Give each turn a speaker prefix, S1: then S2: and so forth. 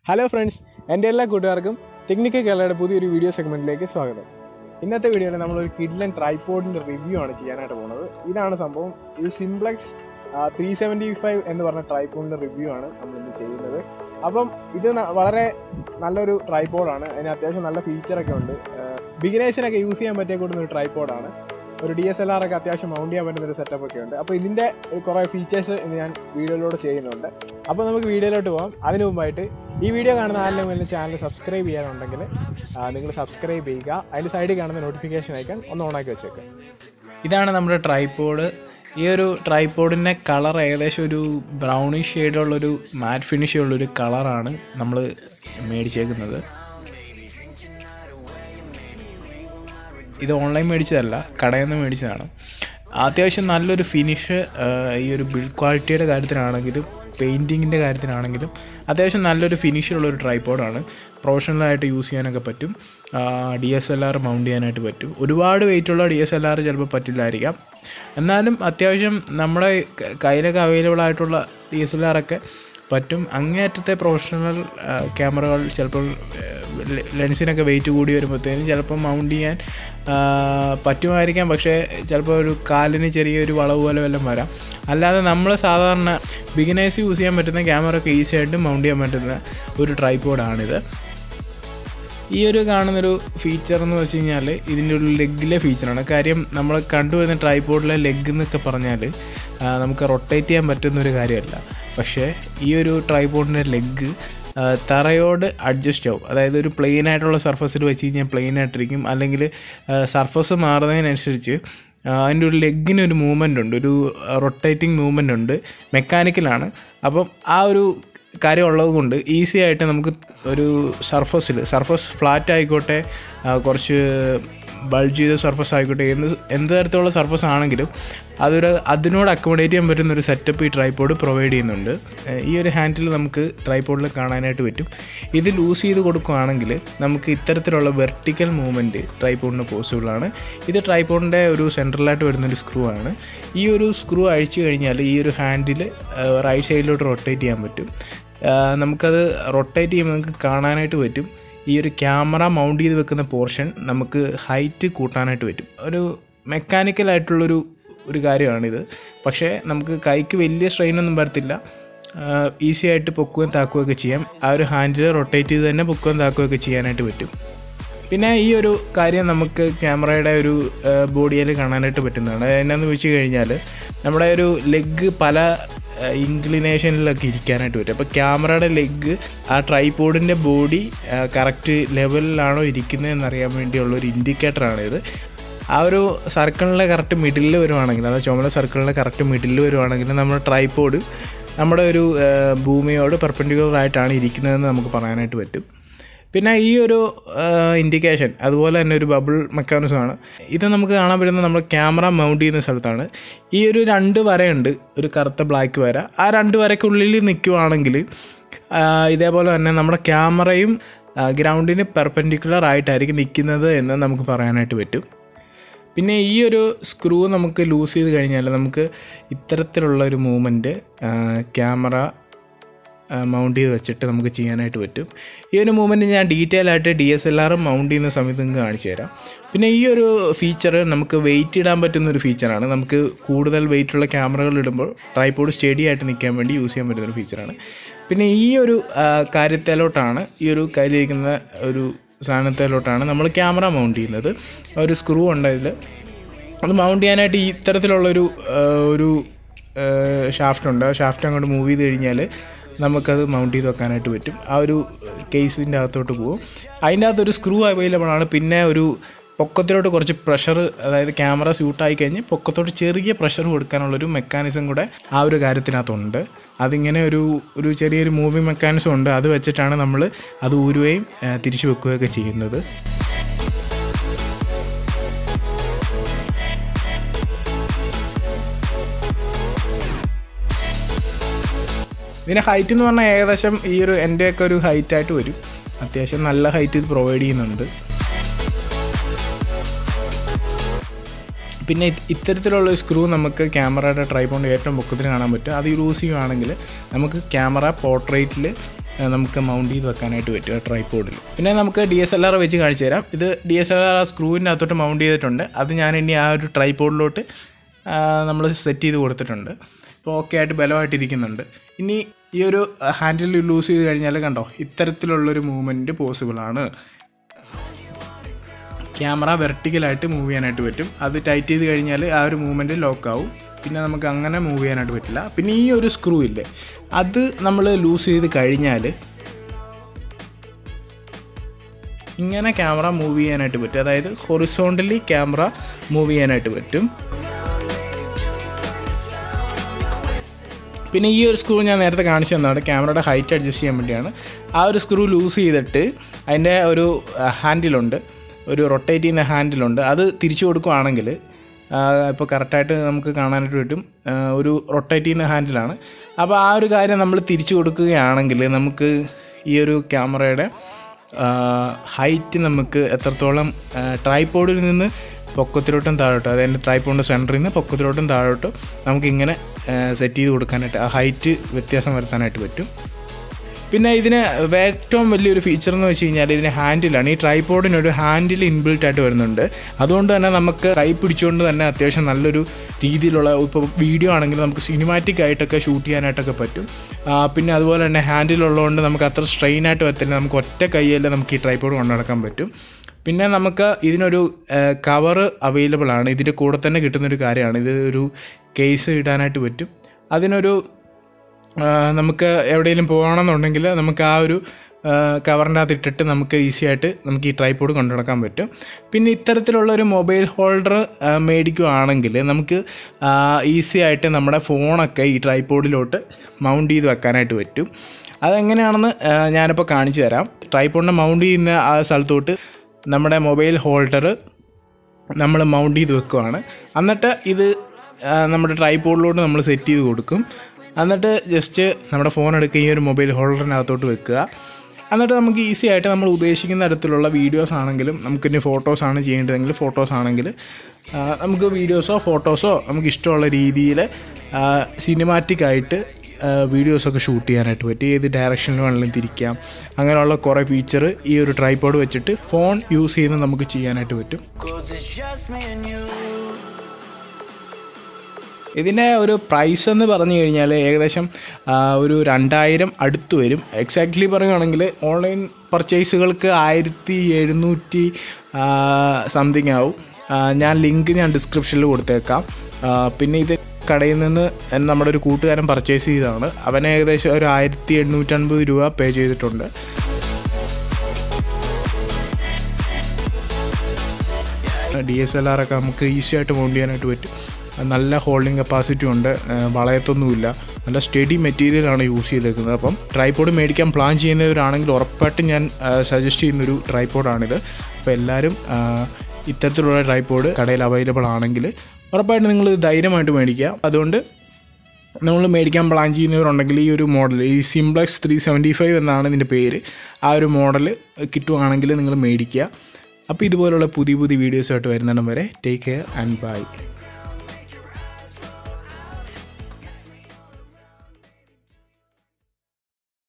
S1: Hello friends എൻ്റെ എല്ലാ കൂട്ടുകാർക്കും ടെക്നിക്കൽ കേരളയുടെ പുതിയൊരു വീഡിയോ സെഗ്മെൻറ്റിലേക്ക് സ്വാഗതം ഇന്നത്തെ വീഡിയോയിൽ നമ്മളൊരു കിഡ്ലൻ ട്രൈപോഡിൻ്റെ റിവ്യൂ ആണ് ചെയ്യാനായിട്ട് പോകുന്നത് ഇതാണ് സംഭവം ഇത് സിംപ്ലക്സ് ത്രീ സെവൻറ്റി ഫൈവ് എന്ന് പറഞ്ഞ ട്രൈപോഡിൻ്റെ റിവ്യൂ ആണ് നമ്മൾ ഇന്ന് ചെയ്യുന്നത് അപ്പം ഇത് ന- വളരെ നല്ലൊരു ട്രൈപോഡാണ് അതിന് അത്യാവശ്യം നല്ല ഫീച്ചറൊക്കെ ഉണ്ട് ബിഗിനേഴ്സിനൊക്കെ യൂസ് ചെയ്യാൻ പറ്റിയ കൂടുന്ന ഒരു ട്രൈപോഡാണ് ഒരു ഡി എസ് എൽ ആർ ഒക്കെ അത്യാവശ്യം മൗണ്ട് ചെയ്യാൻ പറ്റുന്ന ഒരു സെറ്റപ്പ് ഒക്കെ ഉണ്ട് അപ്പോൾ ഇതിൻ്റെ ഒരു കുറേ ഫീച്ചേഴ്സ് ഇന്ന് ഞാൻ വീഡിയോയിലൂടെ ചെയ്യുന്നുണ്ട് അപ്പോൾ നമുക്ക് വീഡിയോയിലോട്ട് പോകാം അതിനു മുമ്പായിട്ട് ഈ വീഡിയോ കാണുന്ന ആരെങ്കിലും ചാനൽ സബ്സ്ക്രൈബ് ചെയ്യാനുണ്ടെങ്കിൽ നിങ്ങൾ സബ്സ്ക്രൈബ് ചെയ്യുക അതിൻ്റെ സൈഡിൽ കാണുന്ന നോട്ടിഫിക്കേഷൻ ഐക്കൺ ഒന്ന് ഓണാക്കി വെച്ചേക്കുക
S2: ഇതാണ് നമ്മുടെ ട്രൈപോഡ് ഈ ഒരു ട്രൈപോഡിൻ്റെ കളർ ഏകദേശം ഒരു ബ്രൗണിഷ് ഷെയ്ഡുള്ളൊരു മാറ്റ് ഫിനിഷ് ഉള്ളൊരു കളറാണ് നമ്മൾ മേടിച്ചേക്കുന്നത് ഇത് ഓൺലൈൻ മേടിച്ചതല്ല കടയിൽ നിന്ന് മേടിച്ചതാണ് അത്യാവശ്യം നല്ലൊരു ഫിനിഷ് ഈ ഒരു ബിൽഡ് ക്വാളിറ്റിയുടെ കാര്യത്തിലാണെങ്കിലും പെയിൻറ്റിങ്ങിൻ്റെ കാര്യത്തിലാണെങ്കിലും അത്യാവശ്യം നല്ലൊരു ഫിനിഷുള്ള ഒരു ട്രൈപോഡാണ് പ്രൊഫഷണലായിട്ട് യൂസ് ചെയ്യാനൊക്കെ പറ്റും D S L R mount ചെയ്യാനായിട്ട് പറ്റും ഒരുപാട് വെയിറ്റുള്ള ഡി എസ് എൽ ആർ ചിലപ്പോൾ പറ്റില്ലായിരിക്കാം എന്നാലും അത്യാവശ്യം നമ്മുടെ ക- കയ്യിലൊക്കെ അവൈലബിൾ ആയിട്ടുള്ള ഡി എസ് എൽ ആർ ഒക്കെ പറ്റും അങ്ങേയറ്റത്തെ പ്രൊഫഷണൽ ക്യാമറകൾ ചിലപ്പോൾ ലെ- ലെൻസിനൊക്കെ വെയിറ്റ് കൂടി വരുമ്പോഴത്തേനും ചിലപ്പോൾ മൗണ്ട് ചെയ്യാൻ ആ, പറ്റുമായിരിക്കാം പക്ഷേ ചിലപ്പോൾ ഒരു കാലിന് ചെറിയൊരു വളവ് പോലെ വല്ലതും വരാം അല്ലാതെ നമ്മൾ സാധാരണ ബിഗിനേഴ്സ് യൂസ് ചെയ്യാൻ പറ്റുന്ന ക്യാമറ ഒക്കെ ഈസി ആയിട്ട് മൗണ്ട് ചെയ്യാൻ പറ്റുന്ന ഒരു ട്രൈപോഡാണിത് ഈ ഒരു കാണുന്നൊരു ഫീച്ചർ എന്ന് വെച്ച് കഴിഞ്ഞാൽ ഇതിൻ്റെ ഒരു ലെഗിലെ ഫീച്ചറാണ് കാര്യം നമ്മൾ കണ്ടുവരുന്ന ട്രൈപോഡിലെ ലെഗ് എന്നൊക്കെ പറഞ്ഞാൽ ആ, നമുക്ക് റൊട്ടേറ്റ് ചെയ്യാൻ പറ്റുന്ന ഒരു കാര്യമല്ല പക്ഷേ ഈ ഒരു ട്രൈപോഡിൻ്റെ ലെഗ് തറയോട് അഡ്ജസ്റ്റ് ആവും അതായത് ഒരു പ്ലെയിൻ ആയിട്ടുള്ള സർഫസിൽ വെച്ച് കഴിഞ്ഞാൽ പ്ലെയിൻ ആയിട്ടിരിക്കും അല്ലെങ്കിൽ സർഫസ് മാറുന്നതിനനുസരിച്ച് ആ, അതിൻ്റെ ഒരു ലെഗിന് ഒരു മൂവ്മെൻ്റ് ഉണ്ട് ഒരു റൊട്ടേറ്റിംഗ് മൂവ്മെൻ്റ് ഉണ്ട് മെക്കാനിക്കലാണ് അപ്പം ആ ഒരു കാര്യം ഉള്ളത് കൊണ്ട് ഈസി ആയിട്ട് നമുക്ക് ഒരു സർഫസിൽ സർഫസ് ഫ്ലാറ്റ് ആയിക്കോട്ടെ ആ, കുറച്ച് ബൾജ് ചെയ്ത സർഫസ് ആയിക്കോട്ടെ എന്ത് എന്ത് തരത്തിലുള്ള സർഫസ് ആണെങ്കിലും അതൊരു അതിനോട് അക്കോമഡേറ്റ് ചെയ്യാൻ പറ്റുന്ന ഒരു സെറ്റപ്പ് ഈ ട്രൈപോഡ് പ്രൊവൈഡ് ചെയ്യുന്നുണ്ട് ഏഹ് ഈ ഒരു ഹാൻഡിൽ നമുക്ക് ട്രൈപോഡിൽ കാണാനായിട്ട് പറ്റും ഇത് ലൂസ് ചെയ്ത് കൊടുക്കുകയാണെങ്കിൽ നമുക്ക് ഇത്തരത്തിലുള്ള വെർട്ടിക്കൽ മൂവ്മെൻറ്റ് ട്രൈപോഡിന് പോസിബിളാണ് ഇത് ട്രൈപോഡിൻ്റെ ഒരു സെൻട്രലായിട്ട് വരുന്നൊരു സ്ക്രൂ ആണ് ഈ ഒരു സ്ക്രൂ അഴിച്ചു കഴിഞ്ഞാൽ ഈ ഒരു ഹാൻഡിൽ റൈറ്റ് സൈഡിലോട്ട് റൊട്ടേറ്റ് ചെയ്യാൻ പറ്റും ആ, നമുക്കത് റൊട്ടേറ്റ് ചെയ്യുമ്പോൾ നമുക്ക് കാണാനായിട്ട് പറ്റും ഈ ഒരു ക്യാമറ മൗണ്ട് ചെയ്ത് വെക്കുന്ന പോർഷൻ നമുക്ക് ഹൈറ്റ് കൂട്ടാനായിട്ട് പറ്റും ഒരു മെക്കാനിക്കലായിട്ടുള്ളൊരു ഒരു കാര്യമാണിത് പക്ഷേ നമുക്ക് കൈക്ക് വലിയ സ്ട്രെയിനൊന്നും വരത്തില്ല ഈസി ആയിട്ട് പൊക്കുകയും താക്കുകയൊക്കെ ചെയ്യാം ആ ഒരു ഹാൻഡിൽ റൊട്ടേറ്റ് ചെയ്ത് തന്നെ പൊക്കുകയും താക്കുകയൊക്കെ ചെയ്യാനായിട്ട് പറ്റും പിന്നെ ഈ ഒരു കാര്യം നമുക്ക് ക്യാമറയുടെ ഒരു ബോഡിയിൽ കാണാനായിട്ട് പറ്റുന്നതാണ് എന്നാന്ന് വെച്ച് കഴിഞ്ഞാൽ നമ്മുടെ ഒരു ലെഗ് പല ഇൻക്ലിനേഷനിലൊക്കെ ഇരിക്കാനായിട്ട് പറ്റും അപ്പോൾ ക്യാമറയുടെ ലെഗ് ആ ട്രൈപോഡിൻ്റെ ബോഡി കറക്റ്റ് ലെവലിലാണോ ഇരിക്കുന്നതെന്ന് അറിയാൻ വേണ്ടിയുള്ള ഒരു ഇൻഡിക്കേറ്ററാണ് ഇത് ആ ഒരു സർക്കിളിലെ കറക്റ്റ് മിഡിലിൽ വരുവാണെങ്കിൽ അതായത് ചുമല സർക്കിളിലെ കറക്റ്റ് മിഡിലിൽ വരുവാണെങ്കിൽ നമ്മുടെ ട്രൈപോഡ് നമ്മുടെ ഒരു ആ, ഭൂമിയോട് പെർപെൻഡിക്കുലർ ആയിട്ടാണ് ഇരിക്കുന്നതെന്ന് നമുക്ക് പറയാനായിട്ട് പറ്റും പിന്നെ ഈ ഒരു ഇൻഡിക്കേഷൻ അതുപോലെ തന്നെ ഒരു ബബിൾ മെക്കാനിസമാണ് ഇത് നമുക്ക് കാണാൻ പറ്റുന്നത് നമ്മൾ ക്യാമറ മൗണ്ട് ചെയ്യുന്ന സ്ഥലത്താണ് ഈ ഒരു രണ്ട് വരയുണ്ട് ഒരു കറുത്ത ബ്ലാക്ക് വര ആ രണ്ട് വരയ്ക്കുള്ളിൽ നിൽക്കുവാണെങ്കിൽ ഇതേപോലെ തന്നെ നമ്മുടെ ക്യാമറയും ഗ്രൗണ്ടിന് പെർപെൻഡിക്കുലർ ആയിട്ടായിരിക്കും നിൽക്കുന്നത് എന്ന് നമുക്ക് പറയാനായിട്ട് പറ്റും പിന്നെ ഈ ഒരു സ്ക്രൂ നമുക്ക് ലൂസ് ചെയ്ത് കഴിഞ്ഞാൽ നമുക്ക് ഇത്തരത്തിലുള്ള ഒരു മൂവ്മെൻറ്റ് ക്യാമറ മൗണ്ട് ചെയ്ത് വെച്ചിട്ട് നമുക്ക് ചെയ്യാനായിട്ട് പറ്റും ഈ ഒരു മൂവ്മെൻറ്റ് ഞാൻ ഡീറ്റെയിൽ ആയിട്ട് D S L R mount ചെയ്യുന്ന സമയത്ത് നിങ്ങൾക്ക് കാണിച്ചു തരാം പിന്നെ ഈ ഒരു ഫീച്ചർ നമുക്ക് വെയിറ്റ് ഇടാൻ പറ്റുന്ന ഒരു ഫീച്ചറാണ് നമുക്ക് കൂടുതൽ വെയിറ്റ് ഉള്ള ക്യാമറകൾ ഇടുമ്പോൾ ട്രൈപോഡ് സ്റ്റഡി ആയിട്ട് നിൽക്കാൻ വേണ്ടി യൂസ് ചെയ്യാൻ പറ്റുന്ന ഒരു ഫീച്ചറാണ് പിന്നെ ഈ ഒരു ആ, കാര്യത്തിലോട്ടാണ് ഈ ഒരു കയ്യിലിരിക്കുന്ന ഒരു സാധനത്തിലോട്ടാണ് നമ്മൾ ക്യാമറ മൗണ്ട് ചെയ്യുന്നത് ഒരു സ്ക്രൂ ഉണ്ട് അതിൽ അത് മൗണ്ട് ചെയ്യാനായിട്ട് ഈ ഇത്തരത്തിലുള്ളൊരു ആ, ഒരു ഷാഫ്റ്റ് ഉണ്ട് ആ ഷാഫ്റ്റ് അങ്ങോട്ട് മൂവ് ചെയ്ത് കഴിഞ്ഞാൽ നമുക്കത് മൗണ്ട് ചെയ്ത് വെക്കാനായിട്ട് പറ്റും ആ ഒരു കേസിൻ്റെ അകത്തോട്ട് പോകും അതിൻ്റെ അകത്തൊരു സ്ക്രൂ അവൈലബിൾ ആണ് പിന്നെ ഒരു പൊക്കത്തിലോട്ട് കുറച്ച് പ്രഷർ അതായത് ക്യാമറ സ്യൂട്ടായി കഴിഞ്ഞ് പൊക്കത്തോട്ട് ചെറിയ പ്രഷർ കൊടുക്കാനുള്ളൊരു മെക്കാനിസം കൂടെ ആ ഒരു കാര്യത്തിനകത്തുണ്ട് അതിങ്ങനെ ഒരു ഒരു ചെറിയൊരു മൂവിങ് മെക്കാനിസം ഉണ്ട് അത് വെച്ചിട്ടാണ് നമ്മൾ അത് ഊരുകയും ആ, തിരിച്ചു വെക്കുകയൊക്കെ ചെയ്യുന്നത് ഇതിൻ്റെ ഹൈറ്റ് എന്ന് പറഞ്ഞാൽ ഏകദേശം ഈ ഒരു എൻ്റെയൊക്കെ ഒരു ഹൈറ്റ് ആയിട്ട് വരും അത്യാവശ്യം നല്ല ഹൈറ്റ് ഇത് പ്രൊവൈഡ് ചെയ്യുന്നുണ്ട് പിന്നെ ഇത് ഇത്തരത്തിലുള്ള സ്ക്രൂ നമുക്ക് ക്യാമറയുടെ ട്രൈപോണ്ട് ഏറ്റവും പൊക്കത്തിൽ കാണാൻ പറ്റും അത് യൂസ് ചെയ്യുകയാണെങ്കിൽ നമുക്ക് ക്യാമറ പോർട്രേറ്റിൽ ആ, നമുക്ക് മൗണ്ട് ചെയ്ത് വെക്കാനായിട്ട് പറ്റും ട്രൈപോഡിൽ പിന്നെ നമുക്ക് ഡി എസ് എൽ ആർ വെച്ച് കാണിച്ചു തരാം ഇത് ഡി എസ് എൽ ആർ ആ സ്ക്രൂവിൻ്റെ അകത്തോട്ട് മൗണ്ട് ചെയ്തിട്ടുണ്ട് അത് ഞാൻ ഇനി ആ ഒരു ട്രൈപോഡിലോട്ട് നമ്മൾ സെറ്റ് ചെയ്ത് കൊടുത്തിട്ടുണ്ട് ഇപ്പോൾ ഓക്കെ ആയിട്ട് ബലമായിട്ടിരിക്കുന്നുണ്ട് ഇനി ഈ ഒരു ഹാൻഡിൽ ലൂസ് ചെയ്ത് കഴിഞ്ഞാൽ കണ്ടോ ഇത്തരത്തിലുള്ളൊരു മൂവ്മെൻറ്റ് പോസിബിളാണ് ക്യാമറ വെർട്ടിക്കലായിട്ട് മൂവ് ചെയ്യാനായിട്ട് പറ്റും അത് ടൈറ്റ് ചെയ്ത് കഴിഞ്ഞാൽ ആ ഒരു മൂവ്മെൻറ്റ് ലോക്ക് ആവും പിന്നെ നമുക്ക് അങ്ങനെ മൂവ് ചെയ്യാനായിട്ട് പറ്റില്ല പിന്നെ ഈ ഒരു സ്ക്രൂ ഇല്ലേ അത് നമ്മൾ ലൂസ് ചെയ്ത് കഴിഞ്ഞാൽ ഇങ്ങനെ ക്യാമറ മൂവ് ചെയ്യാനായിട്ട് പറ്റും അതായത് ഹൊറിസോണ്ടലി ക്യാമറ മൂവ് ചെയ്യാനായിട്ട് പറ്റും പിന്നെ ഈ ഒരു സ്ക്രൂ ഞാൻ നേരത്തെ കാണിച്ചു തന്നതാണ് ക്യാമറയുടെ ഹൈറ്റ് അഡ്ജസ്റ്റ് ചെയ്യാൻ വേണ്ടിയാണ് ആ ഒരു സ്ക്രൂ ലൂസ് ചെയ്തിട്ട് അതിൻ്റെ ഒരു ഹാൻഡിലുണ്ട് ഒരു റൊട്ടേറ്റ് ചെയ്യുന്ന ഹാൻഡിലുണ്ട് അത് തിരിച്ചു കൊടുക്കുകയാണെങ്കിൽ ഇപ്പോൾ കറക്റ്റായിട്ട് നമുക്ക് കാണാനായിട്ട് പറ്റും ആ, ഒരു റൊട്ടേറ്റ് ചെയ്യുന്ന ഹാൻഡിലാണ് അപ്പോൾ ആ ഒരു കാര്യം നമ്മൾ തിരിച്ചു കൊടുക്കുകയാണെങ്കിൽ നമുക്ക് ഈ ഒരു ക്യാമറയുടെ ഹൈറ്റ് നമുക്ക് എത്രത്തോളം ട്രൈപോഡിൽ നിന്ന് പൊക്കത്തിലോട്ടും താഴോട്ടും അതായത് ട്രൈപോഡിൻ്റെ സെൻറ്ററിൽ നിന്ന് പൊക്കത്തിലോട്ടും താഴോട്ടും നമുക്കിങ്ങനെ സെറ്റ് ചെയ്ത് കൊടുക്കാനായിട്ട് ആ ഹൈറ്റ് വ്യത്യാസം വരുത്താനായിട്ട് പറ്റും പിന്നെ ഇതിന് ഏറ്റവും വലിയൊരു ഫീച്ചർ എന്ന് വെച്ച് കഴിഞ്ഞാൽ ഇതിന് ഹാൻഡിലാണ് ഈ ട്രൈപോഡിന് ഒരു ഹാൻഡിൽ ഇൻബിൽറ്റ് ആയിട്ട് വരുന്നുണ്ട് അതുകൊണ്ട് തന്നെ നമുക്ക് കൈ പിടിച്ചുകൊണ്ട് തന്നെ അത്യാവശ്യം നല്ലൊരു രീതിയിലുള്ള ഇപ്പോൾ വീഡിയോ ആണെങ്കിൽ നമുക്ക് സിനിമാറ്റിക് ആയിട്ടൊക്കെ ഷൂട്ട് ചെയ്യാനായിട്ടൊക്കെ പറ്റും ആ, പിന്നെ അതുപോലെ തന്നെ ഹാൻഡിലുള്ളതുകൊണ്ട് നമുക്ക് അത്ര സ്ട്രെയിൻ ആയിട്ട് വരത്തില്ല നമുക്ക് ഒറ്റ കൈയല്ലേ നമുക്ക് ഈ ട്രൈപോഡ് കൊണ്ടു നടക്കാൻ പറ്റും പിന്നെ നമുക്ക് ഇതിനൊരു കവർ അവൈലബിൾ ആണ് ഇതിൻ്റെ കൂടെ തന്നെ കിട്ടുന്നൊരു കാര്യമാണ് ഇത് ഒരു കേസ് ഇടാനായിട്ട് പറ്റും അതിനൊരു ആ, നമുക്ക് എവിടെയെങ്കിലും പോകണമെന്നുണ്ടെങ്കിൽ നമുക്ക് ആ ഒരു കവറിൻ്റെ അകത്ത് ഇട്ടിട്ട് നമുക്ക് ഈസി ആയിട്ട് നമുക്ക് ഈ ട്രൈപോഡ് കൊണ്ടു നടക്കാൻ പറ്റും പിന്നെ ഇത്തരത്തിലുള്ള ഒരു മൊബൈൽ ഹോൾഡർ മേടിക്കുകയാണെങ്കിൽ നമുക്ക് ഈസി ആയിട്ട് നമ്മുടെ ഫോണൊക്കെ ഈ ട്രൈപോഡിലോട്ട് മൗണ്ട് ചെയ്ത് വെക്കാനായിട്ട് പറ്റും അതെങ്ങനെയാണെന്ന് ആ, ഞാനിപ്പോൾ കാണിച്ചു തരാം ട്രൈപോഡിനെ മൗണ്ട് ചെയ്യുന്ന ആ സ്ഥലത്തോട്ട് നമ്മുടെ മൊബൈൽ ഹോൾഡർ നമ്മൾ മൗണ്ട് ചെയ്ത് വെക്കുവാണ് എന്നിട്ട് ഇത് ആ, നമ്മുടെ ട്രൈപോഡിലോട്ട് നമ്മൾ സെറ്റ് ചെയ്ത് കൊടുക്കും എന്നിട്ട് ജസ്റ്റ് നമ്മുടെ ഫോൺ എടുക്കുക ഈ ഒരു മൊബൈൽ ഹോൾഡറിനകത്തോട്ട് വെക്കുക എന്നിട്ട് നമുക്ക് ഈസി ആയിട്ട് നമ്മൾ ഉദ്ദേശിക്കുന്ന തരത്തിലുള്ള വീഡിയോസ് ആണെങ്കിലും നമുക്കിനി ഫോട്ടോസ് ആണ് ചെയ്യേണ്ടതെങ്കിൽ ഫോട്ടോസ് ആണെങ്കിൽ ആ, നമുക്ക് വീഡിയോസോ ഫോട്ടോസോ നമുക്ക് ഇഷ്ടമുള്ള രീതിയിൽ സിനിമാറ്റിക് ആയിട്ട് വീഡിയോസൊക്കെ ഷൂട്ട് ചെയ്യാനായിട്ട് പറ്റും ഏത് ഡയറക്ഷനിൽ വേണമെങ്കിലും തിരിക്കാം അങ്ങനെയുള്ള കുറേ ഫീച്ചർ ഈ ഒരു ട്രൈപോഡ് വെച്ചിട്ട് ഫോൺ യൂസ് ചെയ്യുന്ന നമുക്ക് ചെയ്യാനായിട്ട് പറ്റും
S3: Cause it's just me and you.
S2: ഇതിൻ്റെ ഒരു പ്രൈസ് എന്ന് പറഞ്ഞു കഴിഞ്ഞാൽ ഏകദേശം ആ, ഒരു രണ്ടായിരം അടുത്ത് വരും എക്സാക്ട്ലി പറയുകയാണെങ്കിൽ ഓൺലൈൻ പർച്ചേസുകൾക്ക് ആയിരത്തി എഴുന്നൂറ്റി സംതിങ് ആവും ആ, ഞാൻ ലിങ്ക് ഞാൻ ഡിസ്ക്രിപ്ഷനിൽ കൊടുത്തേക്കാം ആ, പിന്നെ ഇത് കടയിൽ നിന്ന് നമ്മുടെ ഒരു കൂട്ടുകാരൻ പർച്ചേസ് ചെയ്തതാണ് അവൻ ഏകദേശം ഒരു ആയിരത്തി എണ്ണൂറ്റൻപത് രൂപ പേ ചെയ്തിട്ടുണ്ട് ഡി എസ് എൽ ആർ ഒക്കെ നമുക്ക് ഈസി ആയിട്ട് മൗണ്ട് ചെയ്യാനായിട്ട് പറ്റും നല്ല ഹോൾഡിംഗ് കപ്പാസിറ്റി ഉണ്ട് ആ, വളയത്തൊന്നുമില്ല നല്ല സ്റ്റഡി മെറ്റീരിയലാണ് യൂസ് ചെയ്തേക്കുന്നത് അപ്പം ട്രൈപോഡ് മേടിക്കാൻ പ്ലാൻ ചെയ്യുന്നവരാണെങ്കിൽ ഉറപ്പായിട്ടും ഞാൻ സജസ്റ്റ് ചെയ്യുന്നൊരു ട്രൈപോഡാണിത് അപ്പോൾ എല്ലാവരും ആ, ഇത്തരത്തിലുള്ള ട്രൈപോഡ് കടയിൽ അവൈലബിൾ ആണെങ്കിൽ ഉറപ്പായിട്ടും നിങ്ങൾ ധൈര്യമായിട്ട് മേടിക്കുക അതുകൊണ്ട് നമ്മൾ മേടിക്കാൻ പ്ലാൻ ചെയ്യുന്നവരുണ്ടെങ്കിൽ ഈ ഒരു മോഡൽ ഈ സിംപ്ലക്സ് ത്രീ സെവൻറ്റി ഫൈവ് എന്നാണ് ഇതിൻ്റെ പേര് ആ ഒരു മോഡൽ കിട്ടുവാണെങ്കിൽ നിങ്ങൾ മേടിക്കുക അപ്പോൾ ഇതുപോലുള്ള പുതിയ പുതിയ വീഡിയോസായിട്ട് വരുന്നിടം വരെ ടേക്ക് കെയർ ആൻഡ് ബൈ